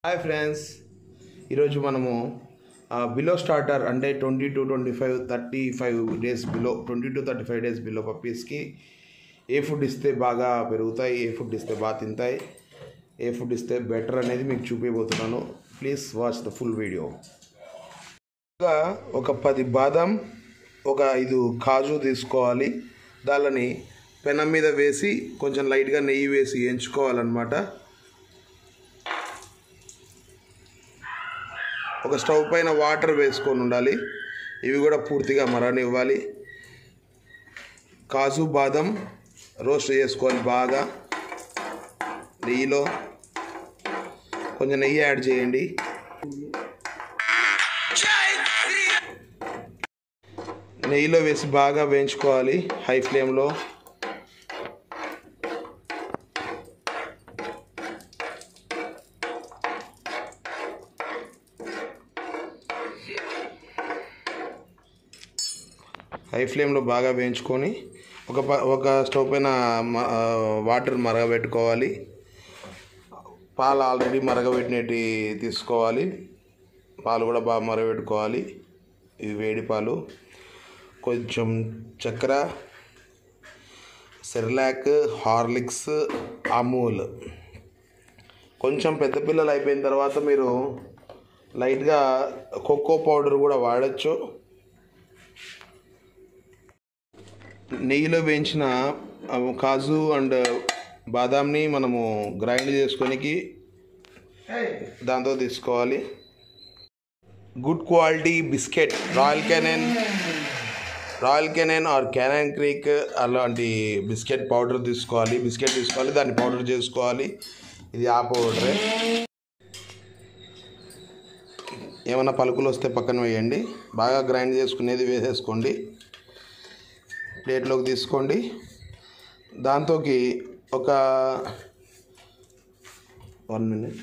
Hi friends ఈరోజు మనము below starter అంటే twenty to twenty five thirty five days below twenty to thirty five days below పప్పీస్కి ఏ food ఇస్తే బాగా పెరుగుతాయి ఏ ఫుడ్ ఇస్తే బాగా తింటాయి ఏ ఫుడ్ ఇస్తే బెటర్ అనేది మీకు చూపించబోతున్నాను please watch the full video ఇంకా ఒక పది బాదం ఒక ఐదు కాజు తీసుకోవాలి దానిని పెనం మీద వేసి కొంచెం లైట్గా నెయ్యి వేసి ఎంచుకోవాలన్నమాట ఒక స్టవ్ పైన వాటర్ వేసుకొని ఉండాలి ఇవి కూడా పూర్తిగా మరనివ్వాలి కాజు బాదం రోస్ట్ చేసుకోవాలి బాగా నెయ్యిలో కొంచెం నెయ్యి యాడ్ చేయండి నెయ్యిలో వేసి బాగా వేయించుకోవాలి హై ఫ్లేమ్లో హై ఫ్లేమ్లో బాగా వేయించుకొని ఒక ప ఒక స్టవ్ పైన మ- ఆ, వాటర్ మరగబెట్టుకోవాలి పాలు ఆల్రెడీ మరగబెట్టినవి తీసుకోవాలి పాలు కూడా బాగా మరగబెట్టుకోవాలి ఇవి వేడి పాలు కొంచెం చక్కెర సెర్లాక్ హార్లిక్స్ అమూల్ కొంచెం పెద్ద పిల్లలు అయిపోయిన తర్వాత మీరు లైట్గా కోకో పౌడర్ కూడా వాడచ్చు నెయ్యిలో వేయించిన ఆ, కాజు అండ్ బాదాంని మనము గ్రైండ్ చేసుకోనికి దాంతో తీసుకోవాలి good quality biscuit Royal Canin Royal Canin or Canin క్రీక్ అలాంటి బిస్కెట్ పౌడర్ తీసుకోవాలి బిస్కెట్ తీసుకోవాలి దాన్ని పౌడర్ చేసుకోవాలి ఇది ఆ పౌడరే ఏమైనా పలుకులు వస్తే పక్కన వేయండి బాగా గ్రైండ్ చేసుకునేది వేసేసుకోండి ప్లేట్లోకి తీసుకోండి దాంతోకి ఒక వన్ మినిట్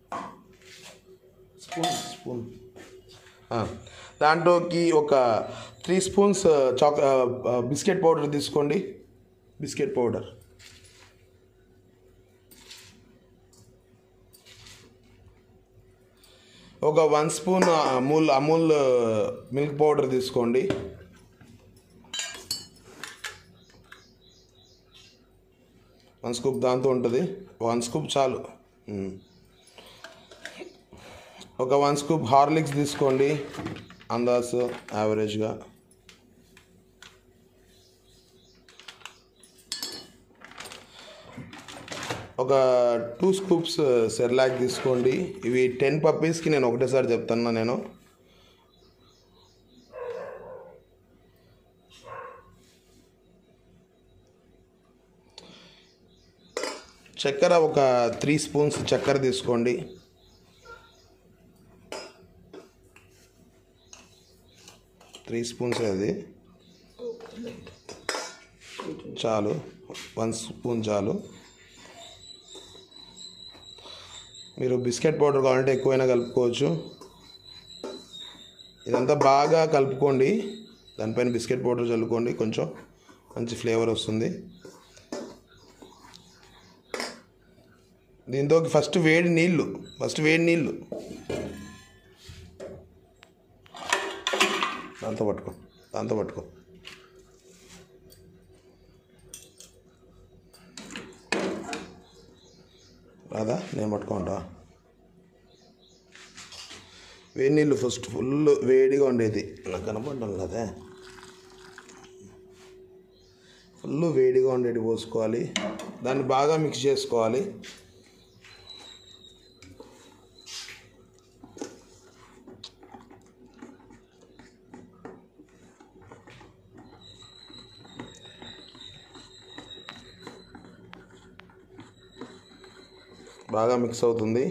స్పూన్ స్పూన్ దాంట్లోకి ఒక three spoons choc biscuit powder తీసుకోండి బిస్కెట్ పౌడర్ ఒక one spoon Amul Amul milk powder తీసుకోండి వన్ స్కూప్ దాంతో ఉంటుంది వన్ స్కూప్ చాలు మ్మ్. ఒక వన్ స్కూప్ హార్లిక్స్ తీసుకోండి అందాస్ యావరేజ్గా ఒక టూ స్కూప్స్ సెర్లాక్ తీసుకోండి ఇవి టెన్ పప్పీస్కి నేను ఒకటేసారి చెప్తున్నా నేను చక్కెర ఒక త్రీ స్పూన్స్ చక్కెర తీసుకోండి త్రీ స్పూన్స్ అది చాలు వన్ స్పూన్ చాలు మీరు బిస్కెట్ పౌడర్ కావాలంటే ఎక్కువైనా కలుపుకోవచ్చు ఇదంతా బాగా కలుపుకోండి దానిపైన బిస్కెట్ పౌడర్ చల్లుకోండి కొంచెం మంచి ఫ్లేవర్ వస్తుంది దీంతో ఫస్ట్ వేడి నీళ్ళు ఫస్ట్ వేడి నీళ్ళు దాంతో పట్టుకో దాంతో పట్టుకో రాదా నేను పట్టుకుంటా వేడి నీళ్ళు ఫస్ట్ ఫుల్ వేడిగా ఉండేది నాకు కనపడడం కదా ఫుల్ వేడిగా ఉండేది పోసుకోవాలి దాన్ని బాగా మిక్స్ చేసుకోవాలి బాగా మిక్స్ అవుతుంది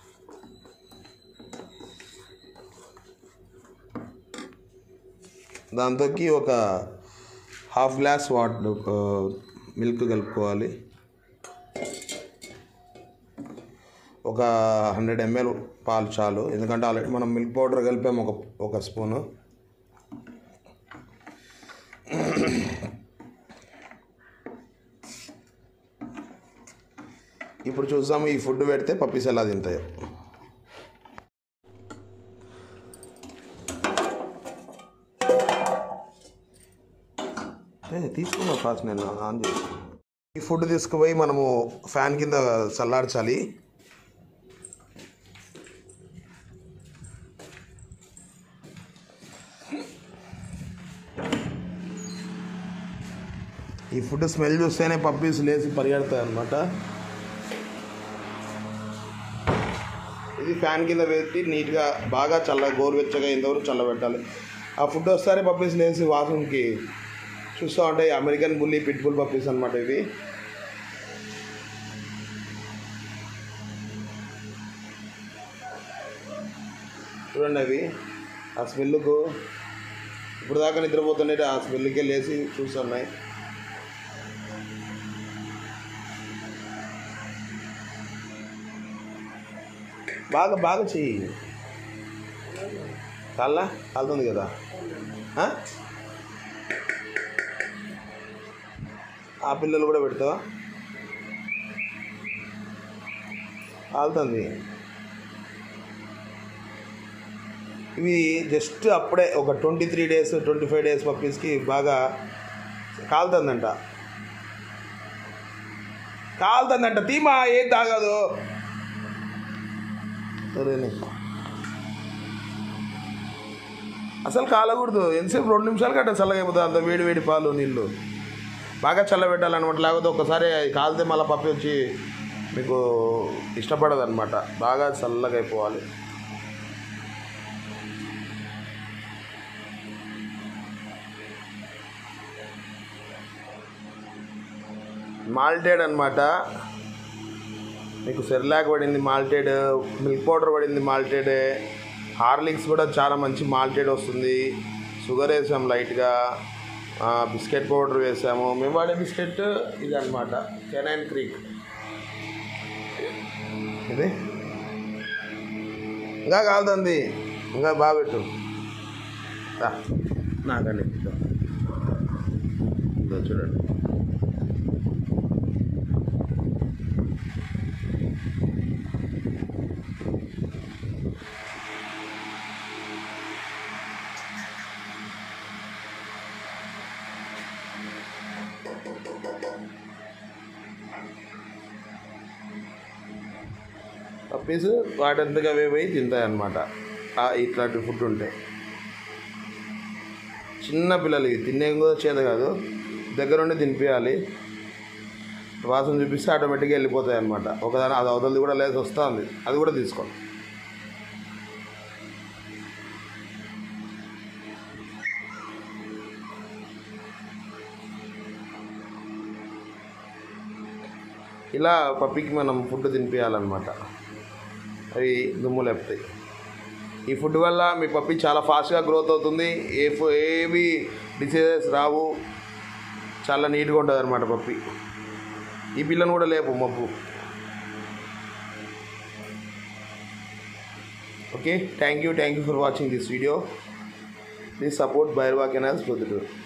దాంతోకి ఒక హాఫ్ గ్లాస్ వాటర్ మిల్క్ కలుపుకోవాలి ఒక హండ్రెడ్ ఎంఎల్ పాలు చాలు ఎందుకంటే ఆల్రెడీ మనం మిల్క్ పౌడర్ కలిపాము ఒక ఒక స్పూను ఇప్పుడు చూద్దాము ఈ ఫుడ్ పెడితే పప్పీస్ ఎలా తింటాయో ఏ, తీసుకున్నా ఫాస్ట్ నేను ఆన్ చేసి ఈ ఫుడ్ తీసుకుపోయి మనము ఫ్యాన్ కింద చల్లార్చాలి ఈ ఫుడ్ స్మెల్ చూస్తేనే పప్పీస్ లేచి పరిగెడతాయి అనమాట ఇది ఫ్యాన్ కింద పెట్టి నీట్గా బాగా చల్ల గోరువెచ్చగా ఇంతవరకు చల్లబెట్టాలి ఆ ఫుడ్ వస్తానే పప్పీస్ లేచి వాసనకి చూస్తూ ఉంటాయి అమెరికన్ బుల్లి పిట్ బుల్ పప్పీస్ అనమాట ఇవి చూడండి అవి ఆ స్మెల్కు ఇప్పుడు దాకా నిద్రపోతుండే ఆ స్మెల్కే లేచి చూస్తున్నాయి బాగా బాగా చెయ్యి కాళ్ళ కాలుతుంది కదా ఆ? ఆ పిల్లలు కూడా పెడతావా కాలుతుంది ఇవి జస్ట్ అప్పుడే ఒక twenty three days twenty five days పప్పీస్కి బాగా కాలుతుందంట కాలుతుందంట తీమా ఏం తాగదు సరేనే అసలు కాలకూడదు ఎంతసేపు రెండు నిమిషాలు కట్ట చల్లగా అయిపోతుంది అంత వేడి వేడి పాలు నీళ్ళు బాగా చల్లబెట్టాలన్నమాట లేకపోతే ఒకసారి అది కాలితే మళ్ళీ పప్పి వచ్చి మీకు ఇష్టపడదు అనమాట బాగా చల్లగా అయిపోవాలి మాల్టెడ్ అనమాట మీకు సెర్లాక్ పడింది మాల్టెడ్ మిల్క్ పౌడర్ పడింది మాల్టెడ్ హార్లిక్స్ కూడా చాలా మంచి మాల్టెడ్ వస్తుంది షుగర్ వేసాం లైట్గా ఆ, బిస్కెట్ పౌడర్ వేసాము మేము వాడే బిస్కెట్ ఇది అనమాట కెనైన్ క్రీక్ ఇది ఇంకా కాలుతుంది ఇంకా బాగా పెట్టు రా, నాకండి ఇదో. ఇదో చూడండి పప్పీస్ వాటంతగా అవే పోయి తింటాయి అన్నమాట ఆ ఇట్లాంటి ఫుడ్ ఉంటాయి చిన్న పిల్లలకి తినే కూడా చేత కాదు దగ్గరుండి తినిపించాలి వాసన చూపిస్తే ఆటోమేటిక్గా వెళ్ళిపోతాయి అనమాట ఒకదాని అది అవతలది కూడా లేసి వస్తుంది అది కూడా తీసుకోండి ఇలా పప్పికి మనం ఫుడ్ తినిపించాలన్నమాట అవి దుమ్ము లేపుతాయి ఈ ఫుడ్ వల్ల మీ పప్పి చాలా ఫాస్ట్గా గ్రోత్ అవుతుంది ఏ ఫు- ఏవి డిసీజెస్ రావు చాలా నీట్గా ఉంటుంది అనమాట పప్పి ఈ పిల్లను కూడా లేపు మబ్బు okay thank you thank you for watching this video please support Bhairava canals Proddatur